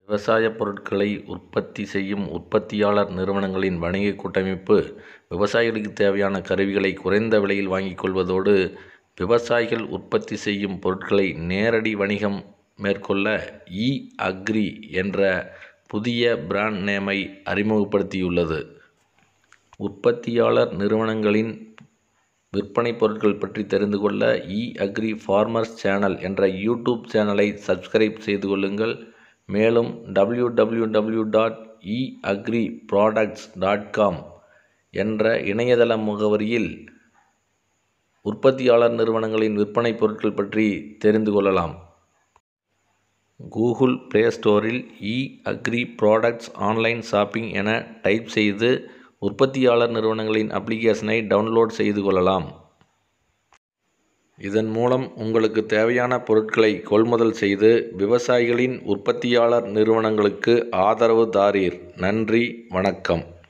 விவசாயப் பொருட்களை உற்பத்தி செய்யும் உற்பத்தியாளர் நிறுவனங்களின் வணிக கூட்டமைப்பு விவசாயிகளுக்கு தேவையான கருவிகளை குறைந்த விலையில் வாங்கிக் கொள்வதோடு விவசாயிகள் உற்பத்தி செய்யும் பொருட்களை நேரடி வணிகம் மேற்கொள்ள இ அக்ரி என்ற புதிய பிராண்ட் நேமை அறிமுகப்படுத்தியுள்ளது உற்பத்தியாளர் நிறுவனங்களின் விற்பனை பொருட்கள் பற்றி தெரிந்து கொள்ள இ அக்ரி ஃபார்மர்ஸ் சேனல் என்ற யூடியூப் சேனலை சப்ஸ்கிரைப் செய்து கொள்ளுங்கள் மேலும் W W W dot e agri products dot com என்ற இணையதள முகவரியில் உற்பத்தியாளர் நிறுவனங்களின் விற்பனை பொருட்கள் பற்றி தெரிந்து கொள்ளலாம் கூகுள் பிளே ஸ்டோரில் e agri products online shopping என டைப் செய்து உற்பத்தியாளர் நிறுவனங்களின் அப்ளிகேஷனை டவுன்லோட் செய்து கொள்ளலாம் இதன் மூலம் உங்களுக்கு தேவையான பொருட்களை கொள்முதல் செய்து விவசாயிகளின் உற்பத்தியாளர் நிறுவனங்களுக்கு ஆதரவு தாரீர் நன்றி வணக்கம்